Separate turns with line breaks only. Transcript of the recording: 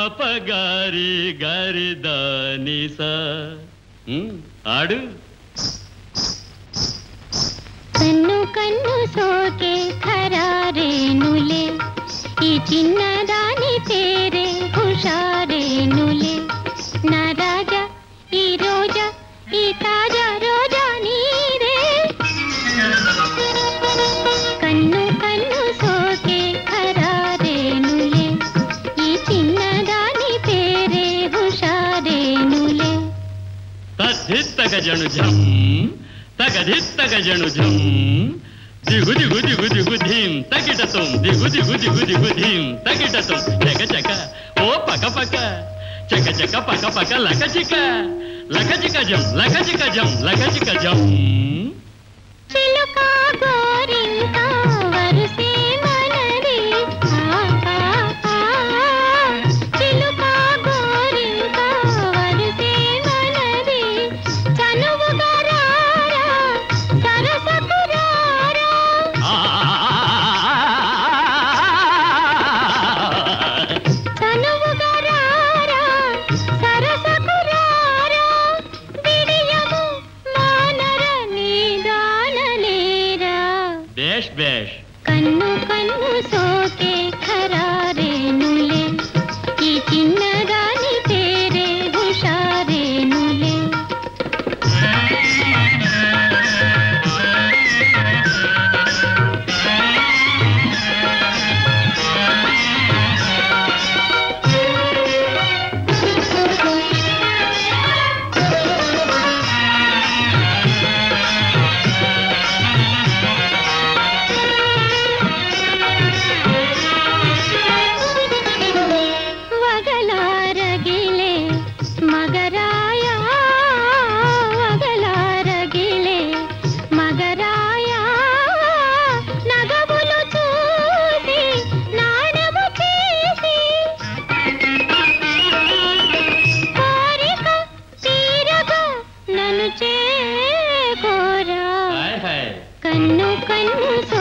పాప గారి గారి దానిసా ఉమ్, ఆడు
కన్ను కన్ను సోకే ఖరారేనులే ఈ చిన్నదాని పేరే హుషారేనులే నా రాజా ఈ రోజా ఈ తాజా రోజా నీరే కన్ను కన్ను సోకే ఖరారేనులే ఈ చిన్నదాని పేరే హుషారేనులే
తద్ధిత్తగ జను జం తగధిత్తగ జను జం దిగు దిగు దిగు దిగు ధీం తగిటతం దిగు దిగు దిగు దిగు ధీం తగిటతం చక చక ఓ పక పక చక చక పక పక లక చిక లక చిక జం లక చిక జం లక చిక జం
చిలుక గోరింక వరుసే మనది ఆ, ఆ, ఆ. చిలుక గోరింక వరుసే మనది చనువుగా రారా, సరసకు రారా. చనువుగా రారా, సరసకు రారా. విడియము మానర నీదానలేరా.
బేష్ బేష్
కన్ను కన్ను సోకే ఖరారేనులే ఈ చిన్నదాని పేరే హుషారేనులే వగలారగిలే మగరాయ వగలారగిలే మగరాయ నగములు చూసి నాణము చేసి కోరిక తీరగా నన్ను చేకోరా
హాయ్ హాయ్
కన్ను కన్ను